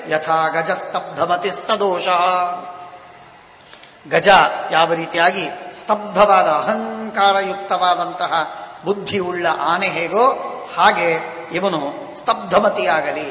ಯಥಾ ಗಜ ಸ್ತಬ್ಧಮತಿ ಸದೋಷ ಗಜ ಯಾವ ರೀತಿಯಾಗಿ ಸ್ತಬ್ಧವಾದ ಅಹಂಕಾರಯುಕ್ತವಾದಂತಹ ಬುದ್ಧಿ ಉಳ್ಳ ಆನೆ ಹೇಗೋ ಹಾಗೆ ಇವನು ಸ್ತಬ್ಧಮತಿಯಾಗಲಿ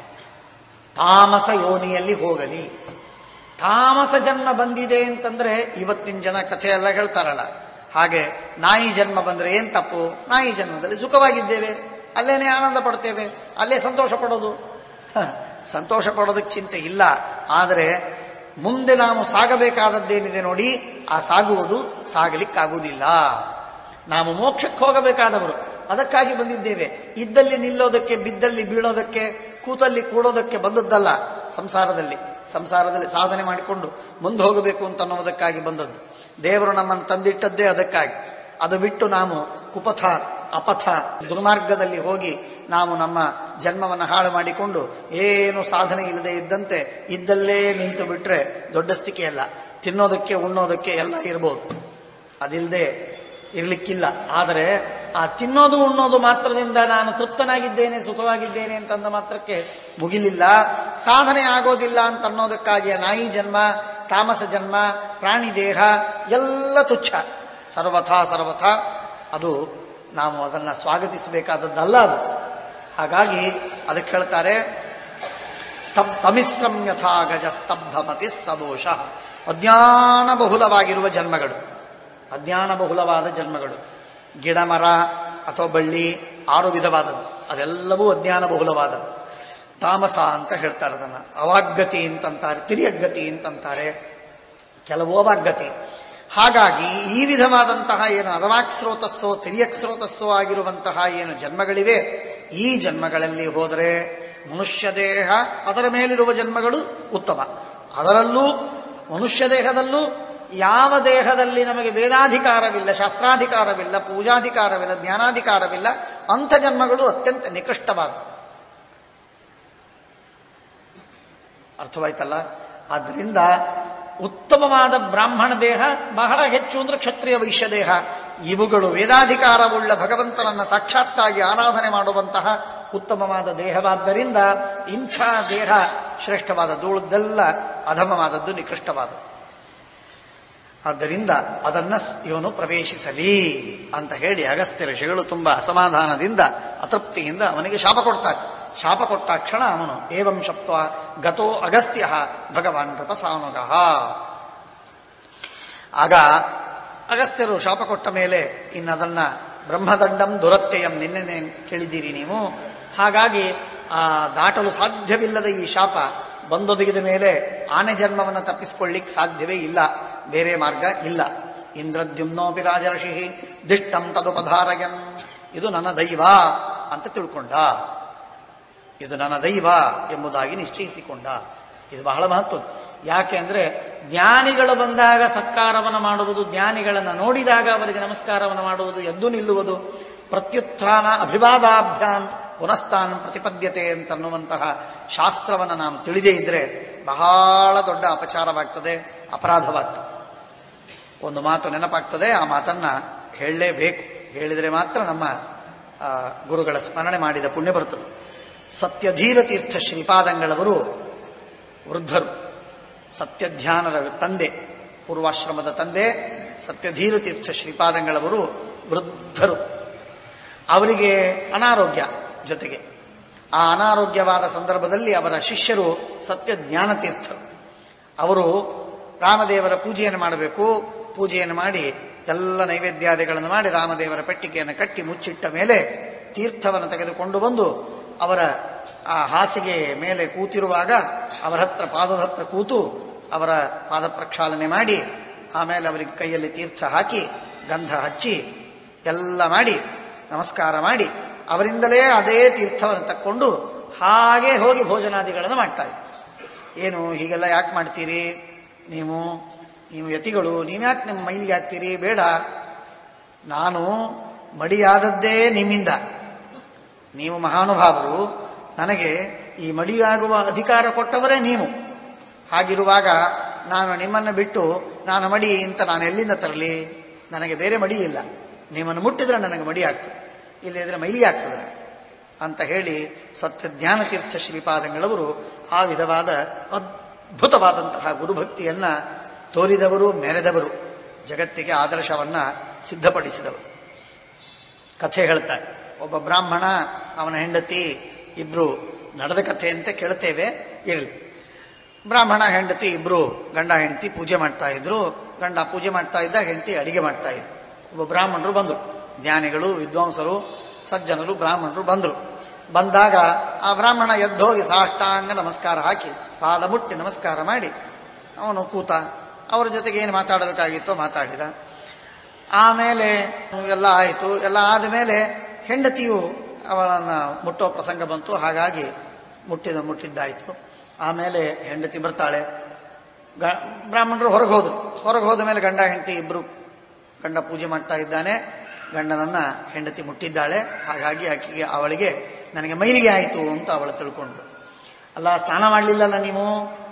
ತಾಮಸ ಯೋನಿಯಲ್ಲಿ ಹೋಗಲಿ ತಾಮಸ ಜನ್ಮ ಬಂದಿದೆ ಅಂತಂದ್ರೆ ಇವತ್ತಿನ ಜನ ಕಥೆ ಎಲ್ಲ ಹೇಳ್ತಾರಲ್ಲ ಹಾಗೆ ನಾಯಿ ಜನ್ಮ ಬಂದ್ರೆ ಏನ್ ತಪ್ಪು ನಾಯಿ ಜನ್ಮದಲ್ಲಿ ಸುಖವಾಗಿದ್ದೇವೆ ಅಲ್ಲೇನೆ ಆನಂದ ಪಡ್ತೇವೆ ಅಲ್ಲೇ ಸಂತೋಷ ಪಡೋದು ಹ, ಸಂತೋಷ ಪಡೋದಕ್ಕೆ ಚಿಂತೆ ಇಲ್ಲ ಆದರೆ ಮುಂದೆ ನಾವು ಸಾಗಬೇಕಾದದ್ದೇನಿದೆ ನೋಡಿ ಆ ಸಾಗುವುದು ಸಾಗಲಿಕ್ಕಾಗುವುದಿಲ್ಲ ನಾವು ಮೋಕ್ಷಕ್ಕೆ ಹೋಗಬೇಕಾದವರು ಅದಕ್ಕಾಗಿ ಬಂದಿದ್ದೇವೆ ಇದ್ದಲ್ಲಿ ನಿಲ್ಲೋದಕ್ಕೆ ಬಿದ್ದಲ್ಲಿ ಬೀಳೋದಕ್ಕೆ ಕೂತಲ್ಲಿ ಕೂಡೋದಕ್ಕೆ ಬಂದದ್ದಲ್ಲ ಸಂಸಾರದಲ್ಲಿ ಸಂಸಾರದಲ್ಲಿ ಸಾಧನೆ ಮಾಡಿಕೊಂಡು ಮುಂದೆ ಹೋಗಬೇಕು ಅಂತ ಅನ್ನೋದಕ್ಕಾಗಿ ಬಂದದ್ದು ದೇವರು ನಮ್ಮನ್ನು ತಂದಿಟ್ಟದ್ದೇ ಅದಕ್ಕಾಗಿ ಅದು ಬಿಟ್ಟು ನಾವು ಕುಪಥ ಅಪಥ ದುರ್ಮಾರ್ಗದಲ್ಲಿ ಹೋಗಿ ನಾವು ನಮ್ಮ ಜನ್ಮವನ್ನು ಹಾಳು ಮಾಡಿಕೊಂಡು ಏನು ಸಾಧನೆ ಇಲ್ಲದೆ ಇದ್ದಂತೆ ಇದ್ದಲ್ಲೇ ನಿಂತು ಬಿಟ್ರೆ ದೊಡ್ಡ ಸ್ಥಿತಿಯಲ್ಲ ತಿನ್ನೋದಕ್ಕೆ ಉಣ್ಣೋದಕ್ಕೆ ಎಲ್ಲ ಇರ್ಬೋದು ಅದಿಲ್ಲದೆ ಇರ್ಲಿಕ್ಕಿಲ್ಲ ಆದರೆ ಆ ತಿನ್ನೋದು ಉಣ್ಣೋದು ಮಾತ್ರದಿಂದ ನಾನು ತೃಪ್ತನಾಗಿದ್ದೇನೆ ಸುಖವಾಗಿದ್ದೇನೆ ಅಂತಂದ ಮಾತ್ರಕ್ಕೆ ಮುಗಿಲಿಲ್ಲ ಸಾಧನೆ ಆಗೋದಿಲ್ಲ ಅಂತ ಅನ್ನೋದಕ್ಕಾಗಿ ಆ ನಾಯಿ ಜನ್ಮ ತಾಮಸ ಜನ್ಮ ಪ್ರಾಣಿ ದೇಹ ಎಲ್ಲ ತುಚ್ಛ ಸರ್ವಥಾ ಸರ್ವಥಾ ಅದು ನಾವು ಅದನ್ನು ಸ್ವಾಗತಿಸಬೇಕಾದದ್ದಲ್ಲ ಅದು ಹಾಗಾಗಿ ಅದಕ್ಕೆ ಹೇಳ್ತಾರೆ ಸ್ತಬ್ ತಮಿಶ್ರಂ ಯಥಾ ಗಜ ಸ್ತಬ್ಧಮತಿ ಸದೋಷ ಅಜ್ಞಾನ ಬಹುಲವಾಗಿರುವ ಜನ್ಮಗಳು ಅಜ್ಞಾನ ಬಹುಲವಾದ ಜನ್ಮಗಳು ಗಿಡ ಮರ ಅಥವಾ ಬಳ್ಳಿ ಆರು ವಿಧವಾದದ್ದು ಅದೆಲ್ಲವೂ ಅಜ್ಞಾನ ಬಹುಲವಾದದ್ದು ತಾಮಸ ಅಂತ ಹೇಳ್ತಾರೆ ಅದನ್ನು ಅವಾಗ್ಗತಿ ಅಂತಂತಾರೆ ತಿರಿಯಗ್ಗತಿ ಅಂತಂತಾರೆ ಕೆಲವು ಅವಾಗ್ಗತಿ ಹಾಗಾಗಿ ಈ ವಿಧವಾದಂತಹ ಏನು ಅರವಾಕ್ ಸ್ರೋತಸ್ಸೋ ತಿರಿಯಕ್ ಸ್ರೋತಸ್ಸೋ ಆಗಿರುವಂತಹ ಏನು ಜನ್ಮಗಳಿವೆ ಈ ಜನ್ಮಗಳಲ್ಲಿ ಹೋದರೆ ಮನುಷ್ಯ ದೇಹ ಅದರ ಮೇಲಿರುವ ಜನ್ಮಗಳು ಉತ್ತಮ ಅದರಲ್ಲೂ ಮನುಷ್ಯ ದೇಹದಲ್ಲೂ ಯಾವ ದೇಹದಲ್ಲಿ ನಮಗೆ ವೇದಾಧಿಕಾರವಿಲ್ಲ ಶಾಸ್ತ್ರಾಧಿಕಾರವಿಲ್ಲ ಪೂಜಾಧಿಕಾರವಿಲ್ಲ ಜ್ಞಾನಾಧಿಕಾರವಿಲ್ಲ ಅಂಥ ಜನ್ಮಗಳು ಅತ್ಯಂತ ನಿಕೃಷ್ಟವಾದ ಅರ್ಥವಾಯ್ತಲ್ಲ ಆದ್ದರಿಂದ ಉತ್ತಮವಾದ ಬ್ರಾಹ್ಮಣ ದೇಹ ಬಹಳ ಹೆಚ್ಚು ಅಂದ್ರೆ ಕ್ಷತ್ರಿಯ ವೈಶ್ಯ ದೇಹ ಇವುಗಳು ವೇದಾಧಿಕಾರವುಳ್ಳ ಭಗವಂತನನ್ನ ಸಾಕ್ಷಾತ್ತಾಗಿ ಆರಾಧನೆ ಮಾಡುವಂತಹ ಉತ್ತಮವಾದ ದೇಹವಾದ್ದರಿಂದ ಇಂಥ ದೇಹ ಶ್ರೇಷ್ಠವಾದದ್ದು ಉಳಿದೆಲ್ಲ ಅಧಮವಾದದ್ದು ನಿಕೃಷ್ಟವಾದದ್ದು ಆದ್ದರಿಂದ ಅದನ್ನ ಇವನು ಪ್ರವೇಶಿಸಲಿ ಅಂತ ಹೇಳಿ ಅಗಸ್ತ್ಯ ಋಷಿಗಳು ತುಂಬಾ ಅಸಮಾಧಾನದಿಂದ ಅತೃಪ್ತಿಯಿಂದ ಅವನಿಗೆ ಶಾಪ ಕೊಡ್ತಾರೆ ಶಾಪ ಕೊಟ್ಟ ಕ್ಷಣ ಅವನು ಏವಂ ಶಪ್ತ ಗತೋ ಅಗಸ್ತ್ಯ ಭಗವಾನ್ ನೃಪಸಾನುಗ ಆಗ ಅಗಸ್ತ್ಯರು ಶಾಪ ಕೊಟ್ಟ ಮೇಲೆ ಇನ್ನದನ್ನ ಬ್ರಹ್ಮದಂಡಂ ದುರತ್ಯಯಂ ನಿನ್ನೆ ಕೇಳಿದ್ದೀರಿ ನೀವು ಹಾಗಾಗಿ ಆ ದಾಟಲು ಸಾಧ್ಯವಿಲ್ಲದ ಈ ಶಾಪ ಬಂದೊದಗಿದ ಮೇಲೆ ಆನೆ ಜನ್ಮವನ್ನು ತಪ್ಪಿಸಿಕೊಳ್ಳಿಕ್ ಸಾಧ್ಯವೇ ಇಲ್ಲ ಬೇರೆ ಮಾರ್ಗ ಇಲ್ಲ ಇಂದ್ರದ್ಯುಮ್ನೋಪಿ ರಾಜರ್ಷಿ ದಿಷ್ಟಂ ತದುಪಧಾರಯನ್ ಇದು ನನ್ನ ದೈವ ಅಂತ ತಿಳ್ಕೊಂಡ ಇದು ನನ್ನ ದೈವ ಎಂಬುದಾಗಿ ನಿಶ್ಚಯಿಸಿಕೊಂಡ ಇದು ಬಹಳ ಮಹತ್ವ ಯಾಕೆ ಅಂದ್ರೆ ಜ್ಞಾನಿಗಳು ಬಂದಾಗ ಸತ್ಕಾರವನ್ನು ಮಾಡುವುದು ಜ್ಞಾನಿಗಳನ್ನು ನೋಡಿದಾಗ ಅವರಿಗೆ ನಮಸ್ಕಾರವನ್ನು ಮಾಡುವುದು ಎದ್ದು ನಿಲ್ಲುವುದು ಪ್ರತ್ಯುತ್ಥಾನ ಅಭಿವಾದಾಭ್ಯಾನ್ ಪುನಸ್ತಾನ್ ಪ್ರತಿಪದ್ಯತೆ ಅಂತನ್ನುವಂತಹ ಶಾಸ್ತ್ರವನ್ನು ನಾವು ತಿಳಿದೇ ಇದ್ರೆ ಬಹಳ ದೊಡ್ಡ ಅಪಚಾರವಾಗ್ತದೆ ಅಪರಾಧವಾಗ್ತದೆ ಒಂದು ಮಾತು ನೆನಪಾಗ್ತದೆ ಆ ಮಾತನ್ನ ಹೇಳಲೇಬೇಕು ಹೇಳಿದರೆ ಮಾತ್ರ ನಮ್ಮ ಆ, ಗುರುಗಳ ಸ್ಮರಣೆ ಮಾಡಿದ ಪುಣ್ಯ ಬರುತ್ತದೆ ಸತ್ಯಧೀರ ತೀರ್ಥ ಶ್ರೀಪಾದಂಗಳವರು ವೃದ್ಧರು ಸತ್ಯಧ್ಯಾನರ ತಂದೆ ಪೂರ್ವಾಶ್ರಮದ ತಂದೆ ಸತ್ಯಧೀರ ತೀರ್ಥ ಶ್ರೀಪಾದಂಗಳವರು ವೃದ್ಧರು ಅವರಿಗೆ ಅನಾರೋಗ್ಯ ಜೊತೆಗೆ ಆ ಅನಾರೋಗ್ಯವಾದ ಸಂದರ್ಭದಲ್ಲಿ ಅವರ ಶಿಷ್ಯರು ಸತ್ಯ ಜ್ಞಾನತೀರ್ಥರು ಅವರು ರಾಮದೇವರ ಪೂಜೆಯನ್ನು ಮಾಡಬೇಕು ಪೂಜೆಯನ್ನು ಮಾಡಿ ಎಲ್ಲ ನೈವೇದ್ಯಾದಿಗಳನ್ನು ಮಾಡಿ ರಾಮದೇವರ ಪೆಟ್ಟಿಗೆಯನ್ನು ಕಟ್ಟಿ ಮುಚ್ಚಿಟ್ಟ ಮೇಲೆ ತೀರ್ಥವನ್ನು ತೆಗೆದುಕೊಂಡು ಬಂದು ಅವರ ಆ ಹಾಸಿಗೆ ಮೇಲೆ ಕೂತಿರುವಾಗ ಅವರ ಹತ್ರ ಪಾದದ ಹತ್ರ ಕೂತು ಅವರ ಪಾದ ಪ್ರಕ್ಷಾಲನೆ ಮಾಡಿ ಆಮೇಲೆ ಅವರಿಗೆ ಕೈಯಲ್ಲಿ ತೀರ್ಥ ಹಾಕಿ ಗಂಧ ಹಚ್ಚಿ ಎಲ್ಲ ಮಾಡಿ ನಮಸ್ಕಾರ ಮಾಡಿ ಅವರಿಂದಲೇ ಅದೇ ತೀರ್ಥವನ್ನು ತಕ್ಕೊಂಡು ಹಾಗೆ ಹೋಗಿ ಭೋಜನಾದಿಗಳನ್ನು ಮಾಡ್ತಾ ಇದ್ರು ಏನು ಹೀಗೆಲ್ಲ ಯಾಕೆ ಮಾಡ್ತೀರಿ ನೀವು ನೀವು ಯತಿಗಳು ನೀವ್ಯಾಕೆ ನಿಮ್ಮ ಮೈಲಿಗೆ ಹಾಕ್ತೀರಿ ಬೇಡ ನಾನು ಮಡಿಯಾದದ್ದೇ ನಿಮ್ಮಿಂದ ನೀವು ಮಹಾನುಭಾವರು ನನಗೆ ಈ ಮಡಿಯಾಗುವ ಅಧಿಕಾರ ಕೊಟ್ಟವರೇ ನೀವು ಹಾಗಿರುವಾಗ ನಾನು ನಿಮ್ಮನ್ನು ಬಿಟ್ಟು ನಾನು ಮಡಿ ಅಂತ ನಾನು ಎಲ್ಲಿಂದ ತರಲಿ ನನಗೆ ಬೇರೆ ಮಡಿ ಇಲ್ಲ ನಿಮ್ಮನ್ನು ಮುಟ್ಟಿದ್ರೆ ನನಗೆ ಮಡಿ ಆಗ್ತದೆ ಇಲ್ಲದಿದ್ರೆ ಮೈಲಿಗೆ ಆಗ್ತದೆ ಅಂತ ಹೇಳಿ ಸತ್ಯ ಜ್ಞಾನತೀರ್ಥ ಶ್ರೀಪಾದಂಗಳವರು ಆ ವಿಧವಾದ ಅದ್ಭುತವಾದಂತಹ ಗುರುಭಕ್ತಿಯನ್ನ ತೋರಿದವರು ಮೆರೆದವರು ಜಗತ್ತಿಗೆ ಆದರ್ಶವನ್ನ ಸಿದ್ಧಪಡಿಸಿದವರು ಕಥೆ ಹೇಳ್ತಾರೆ ಒಬ್ಬ ಬ್ರಾಹ್ಮಣ ಅವನ ಹೆಂಡತಿ ಇಬ್ರು ನಡೆದ ಕಥೆ ಅಂತ ಕೇಳ್ತೇವೆ ಇರಲಿ ಬ್ರಾಹ್ಮಣ ಹೆಂಡತಿ ಇಬ್ರು ಗಂಡ ಹೆಂಡತಿ ಪೂಜೆ ಮಾಡ್ತಾ ಇದ್ರು ಗಂಡ ಪೂಜೆ ಮಾಡ್ತಾ ಇದ್ದ ಹೆಂಡತಿ ಅಡಿಗೆ ಮಾಡ್ತಾ ಇದ್ರು ಒಬ್ಬ ಬ್ರಾಹ್ಮಣರು ಬಂದರು ಜ್ಞಾನಿಗಳು ವಿದ್ವಾಂಸರು ಸಜ್ಜನರು ಬ್ರಾಹ್ಮಣರು ಬಂದರು ಬಂದಾಗ ಆ ಬ್ರಾಹ್ಮಣ ಎದ್ದೋಗಿ ಸಾಷ್ಟಾಂಗ ನಮಸ್ಕಾರ ಹಾಕಿ ಪಾದ ಮುಟ್ಟಿ ನಮಸ್ಕಾರ ಮಾಡಿ ಅವನು ಕೂತ ಅವರ ಜೊತೆಗೆ ಏನು ಮಾತಾಡಬೇಕಾಗಿತ್ತೋ ಮಾತಾಡಿದ ಆಮೇಲೆ ಎಲ್ಲ ಆಯಿತು ಎಲ್ಲ ಆದಮೇಲೆ ಹೆಂಡತಿಯು ಅವಳನ್ನ ಮುಟ್ಟೋ ಪ್ರಸಂಗ ಬಂತು ಹಾಗಾಗಿ ಮುಟ್ಟಿದ ಮುಟ್ಟಿದ್ದಾಯಿತು ಆಮೇಲೆ ಹೆಂಡತಿ ಬರ್ತಾಳೆ ಗ ಬ್ರಾಹ್ಮಣರು ಹೊರಗೆ ಹೋದ್ರು ಹೊರಗೆ ಹೋದ ಮೇಲೆ ಗಂಡ ಹೆಂಡತಿ ಇಬ್ರು ಗಂಡ ಪೂಜೆ ಮಾಡ್ತಾ ಇದ್ದಾನೆ ಗಂಡನನ್ನ ಹೆಂಡತಿ ಮುಟ್ಟಿದ್ದಾಳೆ ಹಾಗಾಗಿ ಆಕೆಗೆ ಅವಳಿಗೆ ನನಗೆ ಮೈಲಿಗೆ ಆಯಿತು ಅಂತ ಅವಳು ತಿಳ್ಕೊಂಡು ಅಲ್ಲ ಸ್ನಾನ ಮಾಡಲಿಲ್ಲಲ್ಲ ನೀವು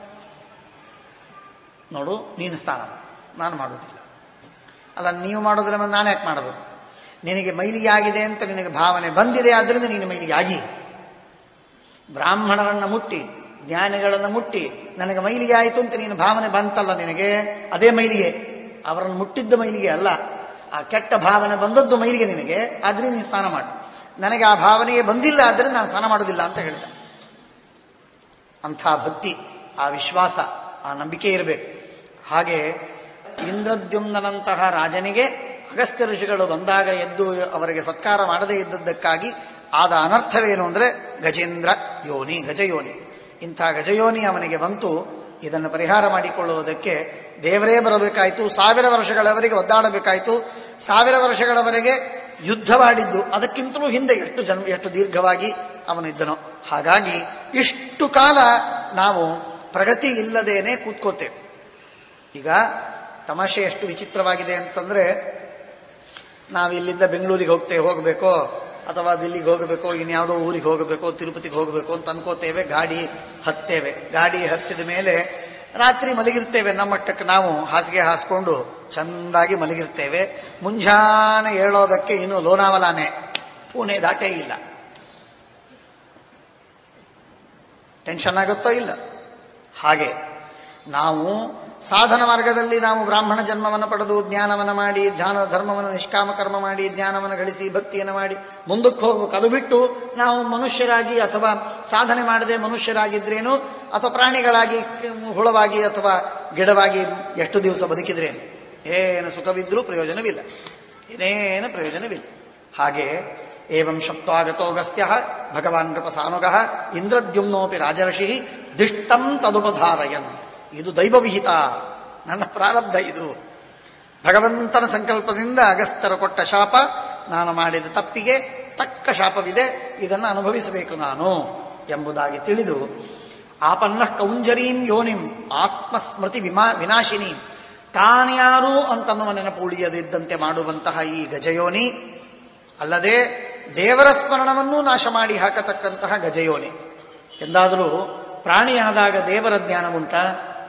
ನೋಡು ನೀನು ಸ್ನಾನ ಮಾಡು ನಾನು ಮಾಡೋದಿಲ್ಲ ಅಲ್ಲ ನೀವು ಮಾಡೋದ್ರ ಮೇಲೆ ನಾನು ಯಾಕೆ ಮಾಡಬೇಕು ನಿನಗೆ ಮೈಲಿಗೆ ಆಗಿದೆ ಅಂತ ನಿನಗೆ ಭಾವನೆ ಬಂದಿದೆ ಆದ್ದರಿಂದ ನೀನು ಮೈಲಿಗೆ ಆಗಿ ಬ್ರಾಹ್ಮಣರನ್ನ ಮುಟ್ಟಿ ಜ್ಞಾನಿಗಳನ್ನು ಮುಟ್ಟಿ ನನಗೆ ಮೈಲಿಗೆ ಆಯಿತು ಅಂತ ನೀನು ಭಾವನೆ ಬಂತಲ್ಲ ನಿನಗೆ ಅದೇ ಮೈಲಿಗೆ ಅವರನ್ನು ಮುಟ್ಟಿದ್ದ ಮೈಲಿಗೆ ಅಲ್ಲ ಆ ಕೆಟ್ಟ ಭಾವನೆ ಬಂದದ್ದು ಮೈಲಿಗೆ ನಿನಗೆ ಆದ್ರೆ ನೀನು ಸ್ನಾನ ಮಾಡು ನನಗೆ ಆ ಭಾವನೆಯೇ ಬಂದಿಲ್ಲ ಆದರೆ ನಾನು ಸ್ನಾನ ಮಾಡೋದಿಲ್ಲ ಅಂತ ಹೇಳಿದೆ ಅಂಥ ಭಕ್ತಿ ಆ ವಿಶ್ವಾಸ ಆ ನಂಬಿಕೆ ಇರಬೇಕು ಹಾಗೆ ಇಂದ್ರದ್ಯುಮ್ನಂತಹ ರಾಜನಿಗೆ ಅಗಸ್ತ್ಯ ಋಷಿಗಳು ಬಂದಾಗ ಎದ್ದು ಅವರಿಗೆ ಸತ್ಕಾರ ಮಾಡದೇ ಇದ್ದದ್ದಕ್ಕಾಗಿ ಆದ ಅನರ್ಥವೇನು ಅಂದರೆ ಗಜೇಂದ್ರ ಯೋನಿ ಗಜಯೋನಿ ಇಂಥ ಗಜಯೋನಿ ಅವನಿಗೆ ಬಂತು ಇದನ್ನು ಪರಿಹಾರ ಮಾಡಿಕೊಳ್ಳುವುದಕ್ಕೆ ದೇವರೇ ಬರಬೇಕಾಯಿತು ಸಾವಿರ ವರ್ಷಗಳವರೆಗೆ ಒದ್ದಾಡಬೇಕಾಯಿತು ಸಾವಿರ ವರ್ಷಗಳವರೆಗೆ ಯುದ್ಧವಾಡಿದ್ದು ಅದಕ್ಕಿಂತಲೂ ಹಿಂದೆ ಎಷ್ಟು ಜನ್ಮ ಎಷ್ಟು ದೀರ್ಘವಾಗಿ ಅವನಿದ್ದನೋ ಹಾಗಾಗಿ ಇಷ್ಟು ಕಾಲ ನಾವು ಪ್ರಗತಿ ಇಲ್ಲದೇನೆ ಕೂತ್ಕೋತೇವೆ ಈಗ ತಮಾಷೆ ಎಷ್ಟು ವಿಚಿತ್ರವಾಗಿದೆ ಅಂತಂದ್ರೆ ನಾವು ಇಲ್ಲಿಂದ ಬೆಂಗಳೂರಿಗೆ ಹೋಗ್ತೇವೆ ಹೋಗಬೇಕೋ ಅಥವಾ ದಿಲ್ಲಿಗೆ ಹೋಗಬೇಕೋ ಇನ್ಯಾವುದೋ ಊರಿಗೆ ಹೋಗಬೇಕೋ ತಿರುಪತಿಗೆ ಹೋಗಬೇಕು ಅಂತ ಅನ್ಕೋತೇವೆ ಗಾಡಿ ಹತ್ತೇವೆ ಗಾಡಿ ಹತ್ತಿದ ಮೇಲೆ ರಾತ್ರಿ ಮಲಗಿರ್ತೇವೆ ನಮ್ಮ ಮಟ್ಟಕ್ಕೆ ನಾವು ಹಾಸಿಗೆ ಹಾಸ್ಕೊಂಡು ಚೆಂದಾಗಿ ಮಲಗಿರ್ತೇವೆ ಮುಂಜಾನೆ ಹೇಳೋದಕ್ಕೆ ಇನ್ನು ಲೋನಾವಲಾನೆ ಪುಣೆ ದಾಟೇ ಇಲ್ಲ ಟೆನ್ಷನ್ ಆಗುತ್ತೋ ಇಲ್ಲ ಹಾಗೆ ನಾವು ಸಾಧನ ಮಾರ್ಗದಲ್ಲಿ ನಾವು ಬ್ರಾಹ್ಮಣ ಜನ್ಮವನ್ನು ಪಡೆದು ಜ್ಞಾನವನ್ನು ಮಾಡಿ ಧ್ಯಾನ ಧರ್ಮವನ್ನು ನಿಷ್ಕಾಮ ಕರ್ಮ ಮಾಡಿ ಜ್ಞಾನವನ್ನು ಗಳಿಸಿ ಭಕ್ತಿಯನ್ನು ಮಾಡಿ ಮುಂದಕ್ಕೆ ಹೋಗ್ಬೇಕು ಅದು ಬಿಟ್ಟು ನಾವು ಮನುಷ್ಯರಾಗಿ ಅಥವಾ ಸಾಧನೆ ಮಾಡದೆ ಮನುಷ್ಯರಾಗಿದ್ರೇನು ಅಥವಾ ಪ್ರಾಣಿಗಳಾಗಿ ಹುಳವಾಗಿ ಅಥವಾ ಗಿಡವಾಗಿ ಎಷ್ಟು ದಿವಸ ಬದುಕಿದ್ರೇನು ಏನು ಸುಖವಿದ್ರೂ ಪ್ರಯೋಜನವಿಲ್ಲ ಏನೇನು ಪ್ರಯೋಜನವಿಲ್ಲ ಹಾಗೆ ಏವಂ ಶಬ್ದಾಗತೋ ಗಸ್ತ್ಯ ಭಗವಾನ್ ನೃಪಸಾನುಗ ಇಂದ್ರದ್ಯುಮ್ನೋಪಿ ರಾಜರ್ಷಿ ದಿಷ್ಟಂ ತದುಪಧಾರಯನ್ ಇದು ದೈವವಿಹಿತ ನನ್ನ ಪ್ರಾರಬ್ಧ ಇದು ಭಗವಂತನ ಸಂಕಲ್ಪದಿಂದ ಅಗಸ್ತ್ಯರು ಕೊಟ್ಟ ಶಾಪ ನಾನು ಮಾಡಿದ ತಪ್ಪಿಗೆ ತಕ್ಕ ಶಾಪವಿದೆ ಇದನ್ನು ಅನುಭವಿಸಬೇಕು ನಾನು ಎಂಬುದಾಗಿ ತಿಳಿದು ಆಪನ್ನ ಕೌಂಜರೀಂ ಯೋನಿಂ ಆತ್ಮಸ್ಮೃತಿ ವಿಮಾ ವಿನಾಶಿನಿ ತಾನ್ಯಾರು ಅಂತನ್ನುವ ನೆನಪು ಉಳಿಯದಿದ್ದಂತೆ ಮಾಡುವಂತಹ ಈ ಗಜಯೋನಿ ಅಲ್ಲದೆ ದೇವರ ಸ್ಮರಣವನ್ನು ನಾಶ ಮಾಡಿ ಹಾಕತಕ್ಕಂತಹ ಗಜಯೋನಿ ಎಂದಾದರೂ ಪ್ರಾಣಿಯಾದಾಗ ದೇವರ ಜ್ಞಾನ ಉಂಟಾ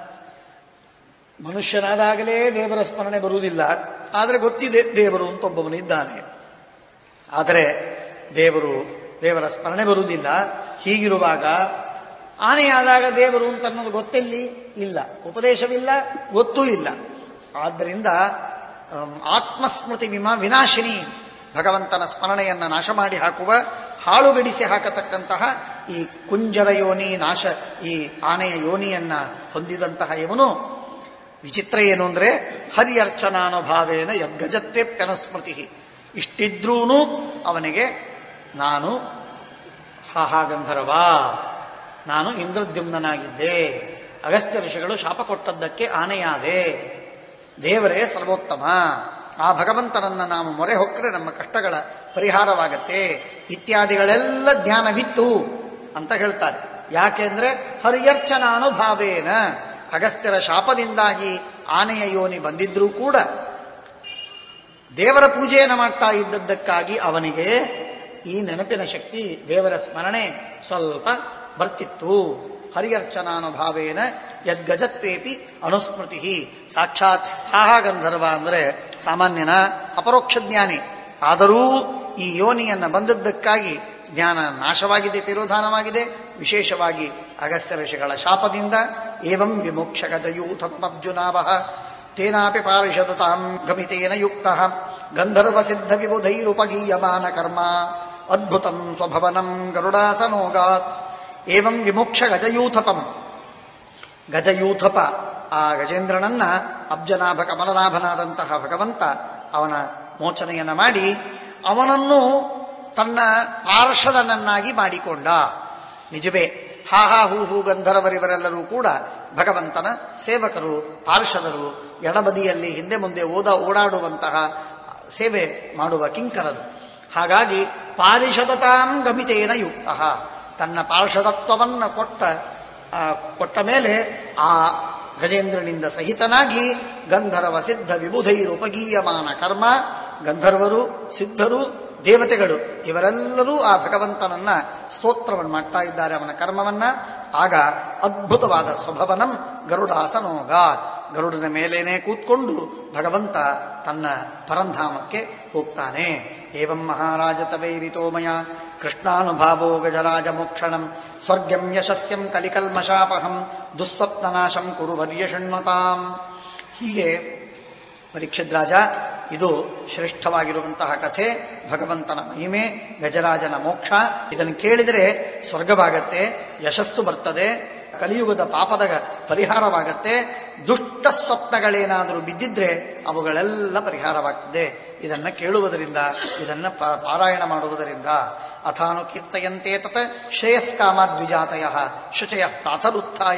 ಮನುಷ್ಯನಾದಾಗಲೇ ದೇವರ ಸ್ಮರಣೆ ಬರುವುದಿಲ್ಲ ಆದರೆ ಗೊತ್ತಿದೆ ದೇವರು ಅಂತ ಒಬ್ಬವನಿದ್ದಾನೆ ಆದರೆ ದೇವರು ದೇವರ ಸ್ಮರಣೆ ಬರುವುದಿಲ್ಲ ಹೀಗಿರುವಾಗ ಆನೆಯಾದಾಗ ದೇವರು ಅಂತ ಅನ್ನೋದು ಗೊತ್ತೆಲ್ಲಿ ಇಲ್ಲ ಉಪದೇಶವಿಲ್ಲ ಗೊತ್ತೂ ಇಲ್ಲ ಆದ್ದರಿಂದ ಆತ್ಮಸ್ಮೃತಿ ವಿಮಾ ವಿನಾಶಿನಿ ಭಗವಂತನ ಸ್ಮರಣೆಯನ್ನು ನಾಶ ಮಾಡಿ ಹಾಕುವ ಹಾಳು ಬಿಡಿಸಿ ಹಾಕತಕ್ಕಂತಹ ಈ ಕುಂಜರ ಯೋನಿ ನಾಶ ಈ ಆನೆಯ ಯೋನಿಯನ್ನ ಹೊಂದಿದಂತಹ ಇವನು ವಿಚಿತ್ರ ಏನು ಅಂದ್ರೆ ಹರಿಯರ್ಚನಾನುಭಾವೇನ ಯದ್ಗಜತ್ವೇಪ್ಯನುಸ್ಮೃತಿ ಇಷ್ಟಿದ್ರೂ ಅವನಿಗೆ ನಾನು ಹಾಹಾಗಂಧರ್ವ ನಾನು ಇಂದ್ರದ್ಯುಮ್ನಾಗಿದ್ದೆ ಅಗಸ್ತ್ಯ ಋಷಿಗಳು ಶಾಪ ಕೊಟ್ಟದ್ದಕ್ಕೆ ಆನೆಯಾದೆ ದೇವರೇ ಸರ್ವೋತ್ತಮ ಆ ಭಗವಂತನನ್ನ ನಾವು ಮೊರೆ ಹೊಕ್ಕರೆ ನಮ್ಮ ಕಷ್ಟಗಳ ಪರಿಹಾರವಾಗತ್ತೆ ಇತ್ಯಾದಿಗಳೆಲ್ಲ ಜ್ಞಾನವಿತ್ತು ಅಂತ ಹೇಳ್ತಾರೆ ಯಾಕೆಂದ್ರೆ ಹರಿಯರ್ಚನಾನುಭಾವೇನ ಅಗಸ್ತ್ಯರ ಶಾಪದಿಂದಾಗಿ ಆನೆಯ ಯೋನಿ ಬಂದಿದ್ರೂ ಕೂಡ ದೇವರ ಪೂಜೆಯನ್ನು ಮಾಡ್ತಾ ಇದ್ದದ್ದಕ್ಕಾಗಿ ಅವನಿಗೆ ಈ ನೆನಪಿನ ಶಕ್ತಿ ದೇವರ ಸ್ಮರಣೆ ಸ್ವಲ್ಪ ಬರ್ತಿತ್ತು ಹರಿಯರ್ಚನಾನುಭಾವೇನ ಯದ್ಗಜತ್ವೇಪಿ ಅನುಸ್ಮೃತಿ ಸಾಕ್ಷಾತ್ ಹಾಹಾಗಂಧರ್ವ ಅಂದರೆ ಸಾಮಾನ್ಯನ ಅಪರೋಕ್ಷ ಜ್ಞಾನಿ ಆದರೂ ಈ ಯೋನಿಯನ್ನ ಬಂದದ್ದಕ್ಕಾಗಿ ಜ್ಞಾನ ನಾಶವಾಗಿದೆ ತಿರೋಧಾನವಾಗಿದೆ ವಿಶೇಷವಾಗಿ ಅಗಸ್ತ್ಯ ಋಷಿಗಳ ಶಾಪದಿಂದ ಏವಂ ವಿಮೋಕ್ಷ ಗಜಯೂಥಮಬ್ಜುನಾವಹ ತೇನಾಪಿ ಪಾರಿಷದತಾಂ ಗಮಿತೇನ ಯುಕ್ತ ಗಂಧರ್ವ ಸಿದ್ಧ ವಿಬುಧೈರುಪಗೀಯಮಾನ ಕರ್ಮ ಅದ್ಭುತಂ ಸ್ವಭವನಂ ಗರುಡಾಸನೋಗಾತ್ ಏವಂ ವಿಮೋಕ್ಷ ಗಜಯೂಥಪಂ ಗಜಯೂಥಪ ಆ ಗಜೇಂದ್ರನನ್ನ ಅಬ್ಜನಾಭ ಕಮಲನಾಭನಾದಂತಹ ಭಗವಂತ ಅವನ ಮೋಚನೆಯನ್ನ ಮಾಡಿ ಅವನನ್ನು ತನ್ನ ಪಾರ್ಷದನನ್ನಾಗಿ ಮಾಡಿಕೊಂಡ ನಿಜವೇ ಹಾ ಹಾ ಹೂ ಹೂ ಗಂಧರ್ವರಿವರೆಲ್ಲರೂ ಕೂಡ ಭಗವಂತನ ಸೇವಕರು ಪಾರ್ಷದರು ಎಡಬದಿಯಲ್ಲಿ ಹಿಂದೆ ಮುಂದೆ ಓದ ಓಡಾಡುವಂತಹ ಸೇವೆ ಮಾಡುವ ಕಿಂಕರರು ಹಾಗಾಗಿ ಪಾರಿಷದತಾಂ ಗಮಿತೇನ ಯುಕ್ತ ತನ್ನ ಪಾರ್ಷದತ್ವವನ್ನು ಕೊಟ್ಟ ಆ, ಕೊಟ್ಟ ಮೇಲೆ ಆ ಗಜೇಂದ್ರನಿಂದ ಸಹಿತನಾಗಿ ಗಂಧರ್ವ ಸಿದ್ಧ ವಿಬುಧೈರುಪಗೀಯಮಾನ ಕರ್ಮ ಗಂಧರ್ವರು ಸಿದ್ಧರು ದೇವತೆಗಳು ಇವರೆಲ್ಲರೂ ಆ ಭಗವಂತನನ್ನ ಸ್ತೋತ್ರವನ್ನು ಮಾಡ್ತಾ ಇದ್ದಾರೆ ಅವನ ಕರ್ಮವನ್ನ ಆಗ ಅದ್ಭುತವಾದ ಸ್ವಭವನಂ ಗರುಡಾಸನೋಗ ಗರುಡನ ಮೇಲೇನೆ ಕೂತ್ಕೊಂಡು ಭಗವಂತ ತನ್ನ ಪರಂಧಾಮಕ್ಕೆ ಹೋಗ್ತಾನೆ ಏವಂ ಮಹಾರಾಜ ತವೈರಿತೋ ಮಯ ಕೃಷ್ಣಾನುಭಾವೋ ಗಜರಾಜ ಮೋಕ್ಷಣಂ ಸ್ವರ್ಗಂ ಯಶಸ್ಯಂ ಕಲಿಕಲ್ಮಶಾಪಹಂ ದುಸ್ವಪ್ನನಾಶಂ ಕುರು ವರ್ಯ ಶೃಣ್ವತಾಂ ಹೀಗೆ ಪರೀಕ್ಷಿದ್ರಾಜ ಇದು ಶ್ರೇಷ್ಠವಾಗಿರುವಂತಹ ಕಥೆ ಭಗವಂತನ ಮಹಿಮೆ ಗಜರಾಜನ ಮೋಕ್ಷ ಇದನ್ನು ಕೇಳಿದರೆ ಸ್ವರ್ಗವಾಗತ್ತೆ ಯಶಸ್ಸು ಬರ್ತದೆ ಕಲಿಯುಗದ ಪಾಪದ ಪರಿಹಾರವಾಗತ್ತೆ ದುಷ್ಟ ಸ್ವಪ್ನಗಳೇನಾದರೂ ಬಿದ್ದಿದ್ರೆ ಅವುಗಳೆಲ್ಲ ಪರಿಹಾರವಾಗ್ತದೆ ಇದನ್ನ ಕೇಳುವುದರಿಂದ ಇದನ್ನ ಪ- ಪಾರಾಯಣ ಮಾಡುವುದರಿಂದ ಅಥಾನು ಕೀರ್ತಯಂತೆ ತತ್ ಶ್ರೇಯಸ್ಕಾಮಾದ್ವಿಜಾತಯ ಶುಚಯ ಪ್ರಾತರುತ್ಥಾಯ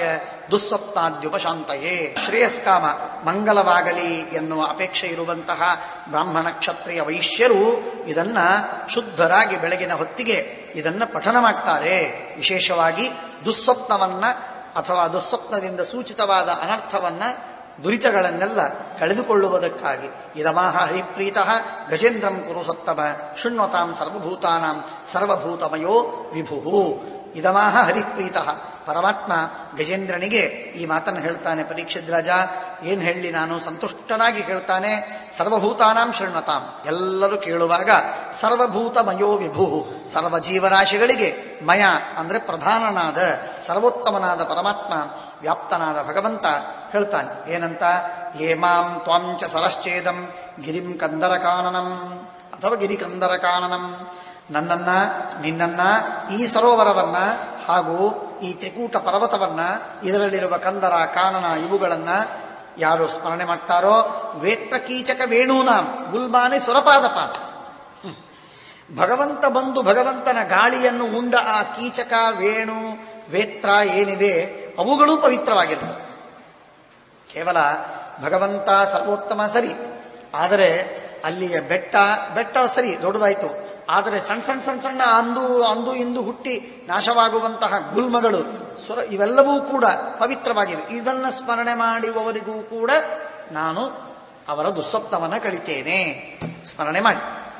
ದುಸ್ವಪ್ನಾದ್ಯುಪಶಾಂತಯೇ ಶ್ರೇಯಸ್ಕಾಮ ಮಂಗಲವಾಗಲಿ ಎನ್ನುವ ಅಪೇಕ್ಷೆ ಇರುವಂತಹ ಬ್ರಾಹ್ಮಣ ಕ್ಷತ್ರಿಯ ವೈಶ್ಯರು ಇದನ್ನ ಶುದ್ಧರಾಗಿ ಬೆಳಗಿನ ಹೊತ್ತಿಗೆ ಇದನ್ನ ಪಠನ ಮಾಡ್ತಾರೆ ವಿಶೇಷವಾಗಿ ದುಸ್ವಪ್ನವನ್ನ ಅಥವಾ ದುಸ್ವಪ್ನದಿಂದ ಸೂಚಿತವಾದ ಅನರ್ಥವನ್ನ ದುರಿತಗಳನ್ನೆಲ್ಲ ಕಳೆದುಕೊಳ್ಳುವುದಕ್ಕಾಗಿ ಇದಮಾಹ ಹರಿಪ್ರೀತ ಗಜೇಂದ್ರಂ ಕುರು ಸತ್ತಮ ಶೃಣ್ವತಾಂ ಸರ್ವಭೂತಾನಾಂ ಸರ್ವಭೂತಮಯೋ ವಿಭು ಇದಮಾಹ ಹರಿಪ್ರೀತ ಪರಮಾತ್ಮ ಗಜೇಂದ್ರನಿಗೆ ಈ ಮಾತನ್ನು ಹೇಳ್ತಾನೆ ಪರೀಕ್ಷಿತ್ ರಾಜ ಏನ್ ಹೇಳಿ ನಾನು ಸಂತುಷ್ಟನಾಗಿ ಹೇಳ್ತಾನೆ ಸರ್ವಭೂತಾನಾಂ ಶೃಣ್ವತಾಂ ಎಲ್ಲರೂ ಕೇಳುವಾಗ ಸರ್ವಭೂತಮಯೋ ವಿಭು ಸರ್ವ ಜೀವರಾಶಿಗಳಿಗೆ ಮಯ ಅಂದ್ರೆ ಪ್ರಧಾನನಾದ ಸರ್ವೋತ್ತಮನಾದ ಪರಮಾತ್ಮ ವ್ಯಾಪ್ತನಾದ ಭಗವಂತ ಹೇಳ್ತಾನೆ ಏನಂತ ಏಮಾಂ ತ್ವಾಂಚ ಸರಶ್ಚೇದಂ ಗಿರಿಂ ಕಂದರ ಕಾನನಂ ಅಥವಾ ಗಿರಿ ಕಂದರ ಕಾನನಂ ನನ್ನನ್ನ ನಿನ್ನನ್ನ ಈ ಸರೋವರವನ್ನ ಹಾಗೂ ಈ ತ್ರಿಕೂಟ ಪರ್ವತವನ್ನ ಇದರಲ್ಲಿರುವ ಕಂದರ ಕಾನನ ಇವುಗಳನ್ನ ಯಾರು ಸ್ಮರಣೆ ಮಾಡ್ತಾರೋ ವೇತ್ರ ಕೀಚಕ ವೇಣೂನಾಂ ಗುಲ್ಮಾನೆ ಸುರಪಾದಪಾನ ಹ್ಮ್. ಭಗವಂತ ಬಂದು ಭಗವಂತನ ಗಾಳಿಯನ್ನು ಉಂಡ ಆ ಕೀಚಕ ವೇಣು ವೇತ್ರ ಏನಿವೆ ಅವುಗಳೂ ಪವಿತ್ರವಾಗಿರ್ತವೆ ಕೇವಲ ಭಗವಂತ ಸರ್ವೋತ್ತಮ ಸರಿ ಆದರೆ ಅಲ್ಲಿಯ ಬೆಟ್ಟ ಬೆಟ್ಟ ಸರಿ ದೊಡ್ಡದಾಯ್ತು ಆದರೆ ಸಣ್ಣ ಸಣ್ಣ ಸಣ್ಣ ಸಣ್ಣ ಅಂದು ಅಂದು ಇಂದು ಹುಟ್ಟಿ ನಾಶವಾಗುವಂತಹ ಗುಲ್ಮಗಳು ಸುರ ಇವೆಲ್ಲವೂ ಕೂಡ ಪವಿತ್ರವಾಗಿವೆ ಇದನ್ನು ಸ್ಮರಣೆ ಮಾಡುವವರಿಗೂ ಕೂಡ ನಾನು ಅವರ ದುಸ್ವಪ್ನವನ್ನು ಕಳಿತೇನೆ ಸ್ಮರಣೆ ಮಾಡಿ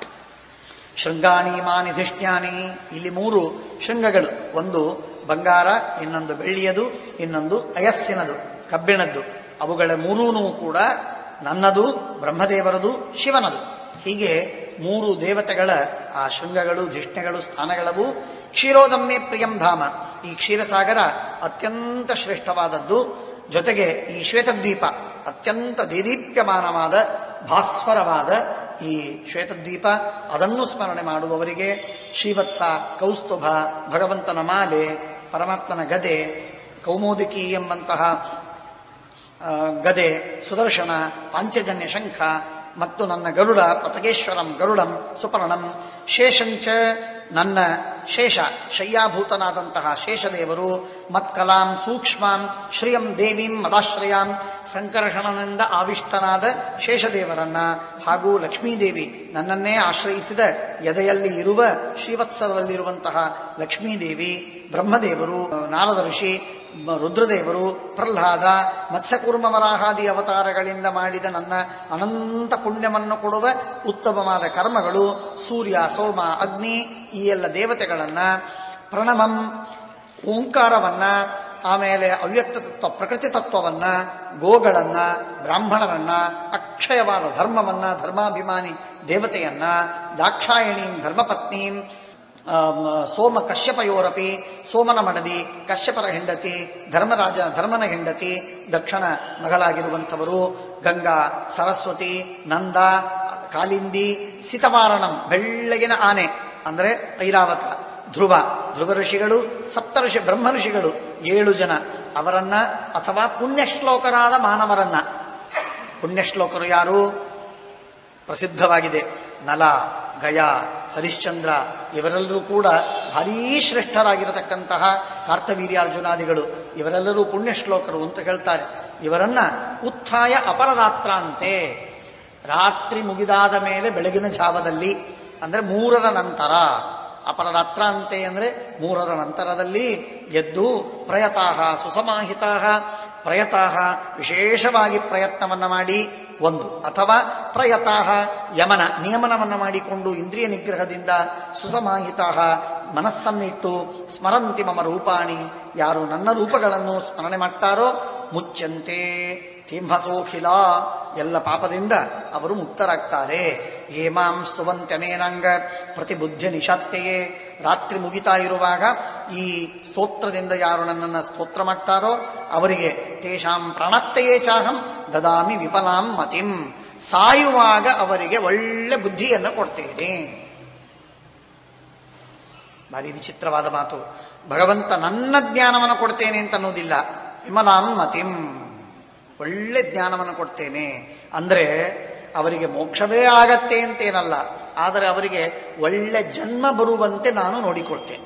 ಶೃಂಗಾಣಿ ಮಾನಿಧಿಷ್ಟ್ಯಾನಿ ಇಲ್ಲಿ ಮೂರು ಶೃಂಗಗಳು ಒಂದು ಬಂಗಾರ ಇನ್ನೊಂದು ಬೆಳ್ಳಿಯದು ಇನ್ನೊಂದು ಅಯಸ್ಸಿನದು ಕಬ್ಬಿಣದ್ದು ಅವುಗಳ ಮೂರೂ ಕೂಡ ನನ್ನದು ಬ್ರಹ್ಮದೇವರದು ಶಿವನದು ಹೀಗೆ ಮೂರು ದೇವತೆಗಳ ಆ ಶೃಂಗಗಳು ಧಿಷ್ಣೆಗಳು ಸ್ಥಾನಗಳವು ಕ್ಷೀರೋದಮ್ಮೆ ಪ್ರಿಯಂ ಧಾಮ ಈ ಕ್ಷೀರಸಾಗರ ಅತ್ಯಂತ ಶ್ರೇಷ್ಠವಾದದ್ದು ಜೊತೆಗೆ ಈ ಶ್ವೇತದ್ವೀಪ ಅತ್ಯಂತ ದೇದೀಪ್ಯಮಾನವಾದ ಭಾಸ್ವರವಾದ ಈ ಶ್ವೇತದ್ವೀಪ ಅದನ್ನು ಸ್ಮರಣೆ ಮಾಡುವವರಿಗೆ ಶ್ರೀವತ್ಸ ಕೌಸ್ತುಭ ಭಗವಂತನ ಮಾಲೆ ಪರಮಾತ್ಮನ ಗದೆ ಕೌಮೋದಿಕಿ ಎಂಬಂತಹ ಆ, ಗದೆ ಸುದರ್ಶನ ಪಾಂಚಜನ್ಯ ಶಂಖ ಮತ್ತು ನನ್ನ ಗರುಡ ಪತಗೇಶ್ವರಂ ಗರುಡಂ ಸುಪರ್ಣಂ ಶೇಷಂಚ ನನ್ನ ಶೇಷ ಶಯ್ಯಾಭೂತನಾದಂತಹ ಶೇಷದೇವರು ಮತ್ಕಲಾಂ ಸೂಕ್ಷ್ಮಾಂ ಶ್ರಿಯಂ ದೇವೀಂ ಮದಾಶ್ರಯಾಂ ಸಂಕರ್ಷಣನಿಂದ ಆವಿಷ್ಟನಾದ ಶೇಷದೇವರನ್ನ ಹಾಗೂ ಲಕ್ಷ್ಮೀದೇವಿ ನನ್ನನ್ನೇ ಆಶ್ರಯಿಸಿದ ಎದೆಯಲ್ಲಿ ಇರುವ ಶ್ರೀವತ್ಸರದಲ್ಲಿರುವಂತಹ ಲಕ್ಷ್ಮೀದೇವಿ ಬ್ರಹ್ಮದೇವರು ನಾರದ ಋಷಿ ಮ- ರುದ್ರದೇವರು ಪ್ರಹ್ಲಾದ ಮತ್ಸ್ಯಕೂರ್ಮವರಾಹಾದಿ ಅವತಾರಗಳಿಂದ ಮಾಡಿದ ನನ್ನ ಅನಂತ ಪುಣ್ಯವನ್ನು ಕೊಡುವ ಉತ್ತಮವಾದ ಕರ್ಮಗಳು ಸೂರ್ಯ ಸೋಮ ಅಗ್ನಿ ಈ ಎಲ್ಲ ದೇವತೆಗಳನ್ನ ಪ್ರಣಮಂ ಓಂಕಾರವನ್ನ ಆಮೇಲೆ ಅವ್ಯಕ್ತ ತತ್ವ ಪ್ರಕೃತಿ ತತ್ವವನ್ನ ಗೋಗಳನ್ನ ಬ್ರಾಹ್ಮಣರನ್ನ ಅಕ್ಷಯವಾದ ಧರ್ಮವನ್ನ ಧರ್ಮಾಭಿಮಾನಿ ದೇವತೆಯನ್ನ ದಾಕ್ಷಾಯಣೀಂ ಧರ್ಮಪತ್ನೀಂ ಸೋಮ ಕಶ್ಯಪಯೋರಪಿ ಸೋಮನ ಮಡದಿ ಕಶ್ಯಪರ ಹೆಂಡತಿ ಧರ್ಮರಾಜ ಧರ್ಮನ ಹೆಂಡತಿ ದಕ್ಷಿಣ ಮಗಳಾಗಿರುವಂಥವರು ಗಂಗಾ ಸರಸ್ವತಿ ನಂದ ಕಾಲಿಂದಿ ಸಿತವಾರಣಂ ಬೆಳ್ಳಗಿನ ಆನೆ ಅಂದರೆ ಐರಾವತ ಧ್ರುವ ಧ್ರುವ ಋಷಿಗಳು ಸಪ್ತ ಋಷಿ ಬ್ರಹ್ಮ ಋಷಿಗಳು ಏಳು ಜನ ಅವರನ್ನ ಅಥವಾ ಪುಣ್ಯಶ್ಲೋಕರಾದ ಮಾನವರನ್ನ ಪುಣ್ಯಶ್ಲೋಕರು ಯಾರು ಪ್ರಸಿದ್ಧವಾಗಿದೆ ನಲ ಗಯ ಹರಿಶ್ಚಂದ್ರ ಇವರೆಲ್ಲರೂ ಕೂಡ ಭಾರೀ ಶ್ರೇಷ್ಠರಾಗಿರತಕ್ಕಂತಹ ಕಾರ್ತವೀರ್ಯಾರ್ಜುನಾದಿಗಳು ಇವರೆಲ್ಲರೂ ಪುಣ್ಯಶ್ಲೋಕರು ಅಂತ ಹೇಳ್ತಾರೆ ಇವರನ್ನ ಉತ್ಥಾಯ ಅಪರರಾತ್ರಾಂತೆ ರಾತ್ರಿ ಮುಗಿದಾದ ಮೇಲೆ ಬೆಳಗಿನ ಜಾವದಲ್ಲಿ ಅಂದ್ರೆ ಮೂರರ ನಂತರ ಅಪರರಾತ್ರಾಂತೆ ಅಂದ್ರೆ ಮೂರರ ನಂತರದಲ್ಲಿ ಎದ್ದು ಪ್ರಯತಾಹ ಸುಸಮಾಹಿತಾಹ ಪ್ರಯತಾಹ ವಿಶೇಷವಾಗಿ ಪ್ರಯತ್ನವನ್ನ ಮಾಡಿ ಒಂದು ಅಥವಾ ಪ್ರಯತಾಹ ಯಮನ ನಿಯಮನವನ್ನು ಮಾಡಿಕೊಂಡು ಇಂದ್ರಿಯ ನಿಗ್ರಹದಿಂದ ಸುಸಮಾಹಿತಾಹ ಮನಸ್ಸನ್ನಿಟ್ಟು ಸ್ಮರಂತಿ ಮಮ ರೂಪಾಣಿ ಯಾರು ನನ್ನ ರೂಪಗಳನ್ನು ಸ್ಮರಣೆ ಮಾಡ್ತಾರೋ ಮುಚ್ಚಂತೆ ತಿಂಹಸೋಖಿಲ ಎಲ್ಲ ಪಾಪದಿಂದ ಅವರು ಮುಕ್ತರಾಗ್ತಾರೆ ಏಮಾಂ ಸ್ತುವಂತ್ಯನೇನಾಂಗ ಪ್ರತಿಬುದ್ಧ ನಿಶಾತ್ಯೆಯೇ ರಾತ್ರಿ ಮುಗಿತಾ ಇರುವಾಗ ಈ ಸ್ತೋತ್ರದಿಂದ ಯಾರು ನನ್ನನ್ನು ಸ್ತೋತ್ರ ಮಾಡ್ತಾರೋ ಅವರಿಗೆ ತೇಷಾಂ ಪ್ರಾಣತ್ತೆಯೇ ಚಾಹಂ ದದಾಮಿ ವಿಫಲಾಂ ಮತಿಂ ಸಾಯುವಾಗ ಅವರಿಗೆ ಒಳ್ಳೆ ಬುದ್ಧಿಯನ್ನು ಕೊಡ್ತೇನೆ ಭಾರಿ ವಿಚಿತ್ರವಾದ ಮಾತು ಭಗವಂತ ನನ್ನ ಜ್ಞಾನವನ್ನು ಕೊಡ್ತೇನೆ ಅಂತ ಅನ್ನೋದಿಲ್ಲ ವಿಮಲಾಂ ಮತಿಂ ಒಳ್ಳೆ ಜ್ಞಾನವನ್ನು ಕೊಡ್ತೇನೆ ಅಂದ್ರೆ ಅವರಿಗೆ ಮೋಕ್ಷವೇ ಆಗತ್ತೆ ಅಂತೇನಲ್ಲ ಆದರೆ ಅವರಿಗೆ ಒಳ್ಳೆ ಜನ್ಮ ಬರುವಂತೆ ನಾನು ನೋಡಿಕೊಳ್ತೇನೆ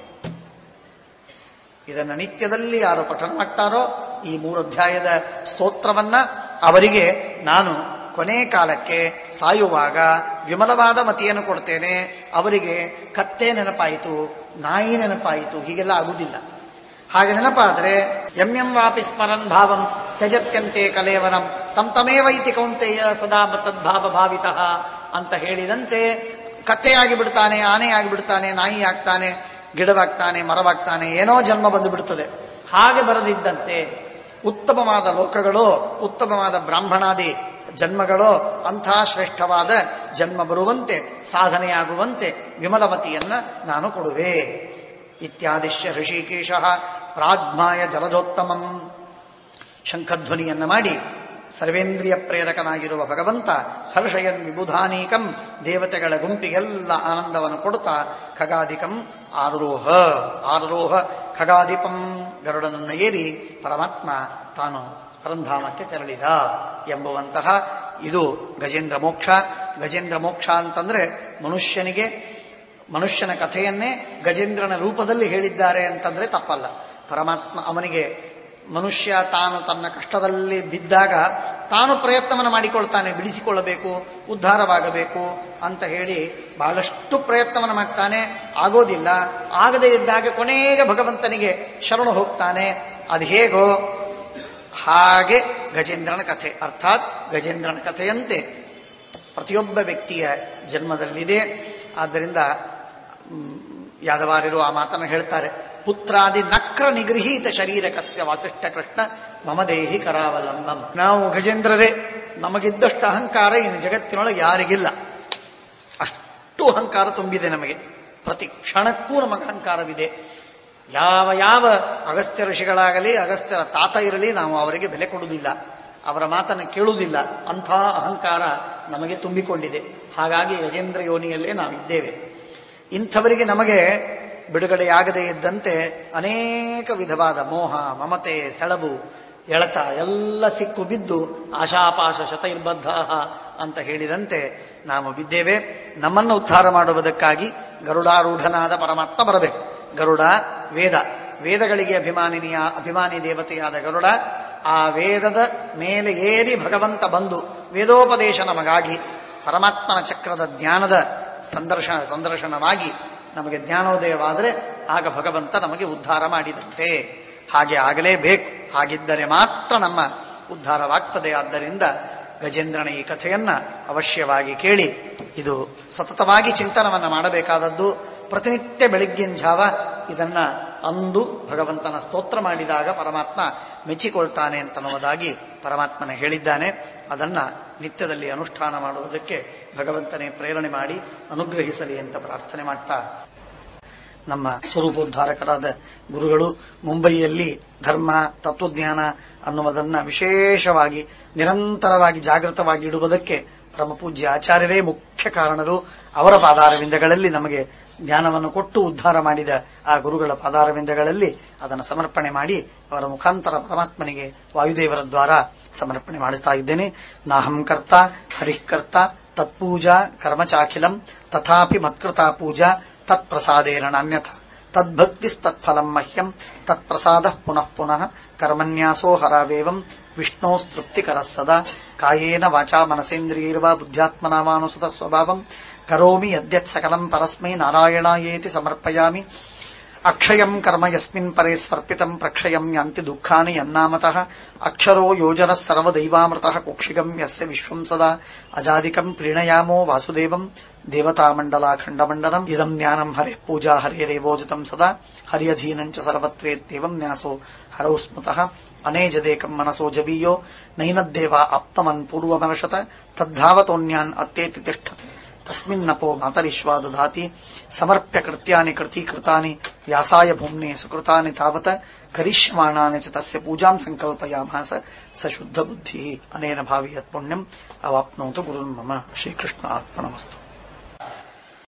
ಇದನ್ನು ನಿತ್ಯದಲ್ಲಿ ಯಾರು ಪಠನ ಮಾಡ್ತಾರೋ ಈ ಮೂರು ಅಧ್ಯಾಯದ ಸ್ತೋತ್ರವನ್ನ ಅವರಿಗೆ ನಾನು ಕೊನೆ ಕಾಲಕ್ಕೆ ಸಾಯುವಾಗ ವಿಮಲವಾದ ಮತಿಯನ್ನು ಕೊಡ್ತೇನೆ ಅವರಿಗೆ ಕತ್ತೆ ನೆನಪಾಯಿತು ನಾಯಿ ನೆನಪಾಯಿತು ಹೀಗೆಲ್ಲ ಆಗುವುದಿಲ್ಲ ಹಾಗೆ ನೆನಪಾದರೆ ಎಂ ಎಂ ವಾಪಿ ಸ್ಮರನ್ ಭಾವಂ ತ್ಯಜತ್ಯಂತೆ ಕಲೇವರಂ ತಮ್ ತಮೇವೈತಿ ಕೌಂತೆಯ ಸದಾ ತದ್ಭಾವ ಭಾವಿತಃ ಅಂತ ಹೇಳಿದಂತೆ ಕತ್ತೆಯಾಗಿ ಬಿಡ್ತಾನೆ ಆನೆಯಾಗಿ ಬಿಡ್ತಾನೆ ನಾಯಿ ಆಗ್ತಾನೆ ಗಿಡವಾಗ್ತಾನೆ ಮರವಾಗ್ತಾನೆ ಏನೋ ಜನ್ಮ ಬಂದು ಬಿಡುತ್ತದೆ ಹಾಗೆ ಬರದಿದ್ದಂತೆ ಉತ್ತಮವಾದ ಲೋಕಗಳು ಉತ್ತಮವಾದ ಬ್ರಾಹ್ಮಣಾದಿ ಜನ್ಮಗಳು ಅಂಥ ಶ್ರೇಷ್ಠವಾದ ಜನ್ಮ ಬರುವಂತೆ ಸಾಧನೆಯಾಗುವಂತೆ ವಿಮಲಮತಿಯನ್ನ ನಾನು ಕೊಡುವೆ ಇತ್ಯಾದಿಶ್ಯ ಋಷಿಕೇಶ ಪ್ರಾಜ್ಞಾಯ ಜಲಜೋತ್ತಮಂ ಶಂಖಧ್ವನಿಯನ್ನ ಮಾಡಿ ಸರ್ವೇಂದ್ರಿಯ ಪ್ರೇರಕನಾಗಿರುವ ಭಗವಂತ ಹರ್ಷಯನ್ ವಿಬುಧಾನೀಕಂ ದೇವತೆಗಳ ಗುಂಪಿಗೆಲ್ಲ ಆನಂದವನ್ನು ಕೊಡುತ್ತಾ ಖಗಾದಿಕಂ ಆರುರೋಹ ಆರುರೋಹ ಖಗಾದಿಪಂ ಗರುಡನನ್ನು ಏರಿ ಪರಮಾತ್ಮ ತಾನು ಪರಂಧಾಮಕ್ಕೆ ತೆರಳಿದ ಎಂಬುವಂತಹ ಇದು ಗಜೇಂದ್ರ ಮೋಕ್ಷ ಗಜೇಂದ್ರ ಮೋಕ್ಷ ಅಂತಂದ್ರೆ ಮನುಷ್ಯನಿಗೆ ಮನುಷ್ಯನ ಕಥೆಯನ್ನೇ ಗಜೇಂದ್ರನ ರೂಪದಲ್ಲಿ ಹೇಳಿದ್ದಾರೆ ಅಂತಂದ್ರೆ ತಪ್ಪಲ್ಲ ಪರಮಾತ್ಮ ಅವನಿಗೆ ಮನುಷ್ಯ ತಾನು ತನ್ನ ಕಷ್ಟದಲ್ಲಿ ಬಿದ್ದಾಗ ತಾನು ಪ್ರಯತ್ನವನ್ನು ಮಾಡಿಕೊಳ್ತಾನೆ ಬಿಡಿಸಿಕೊಳ್ಳಬೇಕು ಉದ್ಧಾರವಾಗಬೇಕು ಅಂತ ಹೇಳಿ ಬಹಳಷ್ಟು ಪ್ರಯತ್ನವನ್ನು ಮಾಡ್ತಾನೆ ಆಗೋದಿಲ್ಲ ಆಗದೇ ಇದ್ದಾಗ ಕೊನೆಗೆ ಭಗವಂತನಿಗೆ ಶರಣು ಹೋಗ್ತಾನೆ ಅದು ಹೇಗೋ ಹಾಗೆ ಗಜೇಂದ್ರನ ಕಥೆ ಅರ್ಥಾತ್ ಗಜೇಂದ್ರನ ಕಥೆಯಂತೆ ಪ್ರತಿಯೊಬ್ಬ ವ್ಯಕ್ತಿಯ ಜನ್ಮದಲ್ಲಿದೆ ಆದ್ದರಿಂದ ಯಾದವಾರರು ಆ ಮಾತನ್ನು ಹೇಳ್ತಾರೆ ಪುತ್ರಾದಿ ನಕ್ರ ನಿಗೃಹೀತ ಶರೀರ ಕಸ್ಯ ವಾಸಿಷ್ಠ ಕೃಷ್ಣ ಮಮ ದೇಹಿ ಕರಾವಲಂಬಂ ನಾವು ಗಜೇಂದ್ರರೇ ನಮಗಿದ್ದಷ್ಟು ಅಹಂಕಾರ ಇನ್ನು ಜಗತ್ತಿನೊಳಗೆ ಯಾರಿಗಿಲ್ಲ ಅಷ್ಟು ಅಹಂಕಾರ ತುಂಬಿದೆ ನಮಗೆ ಪ್ರತಿ ಕ್ಷಣಕ್ಕೂ ನಮಗೆ ಅಹಂಕಾರವಿದೆ ಯಾವ ಯಾವ ಅಗಸ್ತ್ಯ ಋಷಿಗಳಾಗಲಿ ಅಗಸ್ತ್ಯರ ತಾತ ಇರಲಿ ನಾವು ಅವರಿಗೆ ಬೆಲೆ ಕೊಡುವುದಿಲ್ಲ ಅವರ ಮಾತನ್ನು ಕೇಳುವುದಿಲ್ಲ ಅಂಥ ಅಹಂಕಾರ ನಮಗೆ ತುಂಬಿಕೊಂಡಿದೆ ಹಾಗಾಗಿ ಗಜೇಂದ್ರ ಯೋನಿಯಲ್ಲೇ ನಾವಿದ್ದೇವೆ ಇಂಥವರಿಗೆ ನಮಗೆ ಬಿಡುಗಡೆಯಾಗದೇ ಇದ್ದಂತೆ ಅನೇಕ ವಿಧವಾದ ಮೋಹ ಮಮತೆ ಸೆಳಬು ಎಳತ ಎಲ್ಲ ಸಿಕ್ಕು ಬಿದ್ದು ಆಶಾಪಾಶ ಶತೈರ್ಬದ್ಧ ಅಂತ ಹೇಳಿದಂತೆ ನಾವು ಬಿದ್ದೇವೆ ನಮ್ಮನ್ನು ಉದ್ಧಾರ ಮಾಡುವುದಕ್ಕಾಗಿ ಗರುಡಾರೂಢನಾದ ಪರಮಾತ್ಮ ಬರಬೇಕು ಗರುಡ ವೇದ ವೇದಗಳಿಗೆ ಅಭಿಮಾನಿನಿಯ ಅಭಿಮಾನಿ ದೇವತೆಯಾದ ಗರುಡ ಆ ವೇದದ ಮೇಲೆ ಏರಿ ಭಗವಂತ ಬಂದು ವೇದೋಪದೇಶ ನಮಗಾಗಿ ಪರಮಾತ್ಮನ ಚಕ್ರದ ಜ್ಞಾನದ ಸಂದರ್ಶನ ಸಂದರ್ಶನವಾಗಿ ನಮಗೆ ಜ್ಞಾನೋದಯವಾದರೆ ಆಗ ಭಗವಂತ ನಮಗೆ ಉದ್ಧಾರ ಮಾಡಿದಂತೆ ಹಾಗೆ ಆಗಲೇಬೇಕು ಹಾಗಿದ್ದರೆ ಮಾತ್ರ ನಮ್ಮ ಉದ್ಧಾರವಾಗ್ತದೆ ಆದ್ದರಿಂದ ಗಜೇಂದ್ರನ ಈ ಕಥೆಯನ್ನ ಅವಶ್ಯವಾಗಿ ಕೇಳಿ ಇದು ಸತತವಾಗಿ ಚಿಂತನವನ್ನು ಮಾಡಬೇಕಾದದ್ದು ಪ್ರತಿನಿತ್ಯ ಬೆಳಗ್ಗಿನ ಜಾವ ಇದನ್ನ ಅಂದು ಭಗವಂತನ ಸ್ತೋತ್ರ ಮಾಡಿದಾಗ ಪರಮಾತ್ಮ ಮೆಚ್ಚಿಕೊಳ್ತಾನೆ ಅಂತನ್ನುವುದಾಗಿ ಪರಮಾತ್ಮನ ಹೇಳಿದ್ದಾನೆ ಅದನ್ನ ನಿತ್ಯದಲ್ಲಿ ಅನುಷ್ಠಾನ ಮಾಡುವುದಕ್ಕೆ ಭಗವಂತನೇ ಪ್ರೇರಣೆ ಮಾಡಿ ಅನುಗ್ರಹಿಸಲಿ ಅಂತ ಪ್ರಾರ್ಥನೆ ಮಾಡ್ತಾ ನಮ್ಮ ಸ್ವರೂಪೋದ್ಧಾರಕರಾದ ಗುರುಗಳು ಮುಂಬಯಿಯಲ್ಲಿ ಧರ್ಮ ತತ್ವಜ್ಞಾನ ಅನ್ನುವುದನ್ನ ವಿಶೇಷವಾಗಿ ನಿರಂತರವಾಗಿ ಜಾಗೃತವಾಗಿ ಇಡುವುದಕ್ಕೆ ಪರಮಪೂಜ್ಯ ಆಚಾರ್ಯರೇ ಮುಖ್ಯ ಕಾರಣರು ಅವರ ಪಾದಾರವಿಂದಗಳಲ್ಲಿ ನಮಗೆ ಜ್ಞಾನವನ್ನು ಕೊಟ್ಟು ಉದ್ಧಾರ ಮಾಡಿದ ಆ ಗುರುಗಳ ಪಾದಾರವಿಂದಗಳಲ್ಲಿ ಅದನ್ನು ಸಮರ್ಪಣೆ ಮಾಡಿ ಅವರ ಮುಖಾಂತರ ಪರಮಾತ್ಮನಿಗೆ ವಾಯುದೇವರ ದ್ವಾರ ಸಮರ್ಪಣೆ ಮಾಡುತ್ತಾ ಇದ್ದೇನೆ ನಾಹಂ ಕರ್ತ ಹರಿಃಕರ್ತ ತತ್ಪೂಜಾ ಕರ್ಮಚಾಖಿಲಂ ತಥಾಪಿ ಮತ್ಕೃತಾ ಪೂಜಾ ತತ್ಪ್ರಸಾದೇನ ನಾನ್ಯಥ ತದ್ಭಕ್ತಿಸ್ತತ್ಫಲಂ ಮಹ್ಯಂ ತತ್ಪ್ರಸಾದ ಪುನಃ ಪುನಃ ಕರ್ಮನ್ಯಾಸೋ ಹರಾವೇವಂ ವಿಷ್ಣೋಸ್ತೃಪ್ತಿಕರ ಸದಾ ಕಾಯೇನ ವಾಚಾ ಮನಸೇಂದ್ರಿಯೈರ್ವಾ ಬುದ್ಧ್ಯಾತ್ಮನಾಮಾನುಸೃತ ಸ್ವಭಾವಂ ಕರೋಮಿ ಯದ್ಯತ್ ಸಕಲಂ ಪರಸ್ಮೈ ನಾರಾಯಣಾಯೇತಿ ಸಮರ್ಪಯಾಮಿ ಅಕ್ಷಯಂ ಕರ್ಮ ಯಸ್ಮಿನ್ ಪರೇ ಸ್ವರ್ಪಿತಂ ಪ್ರಕ್ಷಯಂ ಯಾಂತಿ ದುಃಖಾನಿ ಯನ್ನಾಮತಃ ಅಕ್ಷರೋ ಯೋಜನ ಸರ್ವದೈವಾಮೃತಃ ಕುಕ್ಷಿಗಂ ಯಸ್ಯ ವಿಶ್ವಂ ಸದಾ ಅಜಾದಿಕಂ ಪ್ರೀಣಯಾಮೋ ವಾಸುದೇವಂ ದೇವತಾಮಂಡಲಾಖಂಡಮಂಡಲಂ ಇದಂ ಜ್ಞಾನಂ ಹರೆ ಪೂಜಾ ಹರೇರೇವೋಜಿತಂ ಸದಾ ಹರಿಯಧೀನಂಚ ಸರ್ವತ್ರೇತ್ಯೇವಂ ನ್ಯಾಸೋ ಹರೌ ಸ್ಮೃತಃ ಅನೇಜದೇಕಂ ಮನಸೋ ಜವೀಯೋ ನೈನದ್ದೇವ ಆಪ್ತಮನ್ ಪೂರ್ವಮನಶತ ತದ್ಧಾವತೋನ್ಯಾನ್ ಅತ್ತೇತಿ ತಿಷ್ಠತೆ ತಸ್ಮಿನ್ನಪೋ ಮಾತರಿಶ್ವಾ ದದಾತಿ ಸಮರ್ಪ್ಯ ಕೃತ್ಯಾನಿ ಕೃತೀಕೃತಾನಿ ವ್ಯಾಸಾಯ ಭೂಮ್ನೆ ಸುಕೃತಾನಿ ತಾವತ ಕರಿಷ್ಯಮಾಣಾನಿ ಚ ತಸ್ಯ ಪೂಜಾಂ ಸಂಕಲ್ಪಯಾಮಾಸ ಸ ಶುದ್ಧ ಬುದ್ಧಿ ಅನೇನ ಭಾವಿ ಯತ್ ಪುಣ್ಯಂ ಅವಾಪ್ನೋತು ಗುರುನ್ ಮಮ ಶ್ರೀಕೃಷ್ಣ ಅರ್ಪಣಮಸ್ತು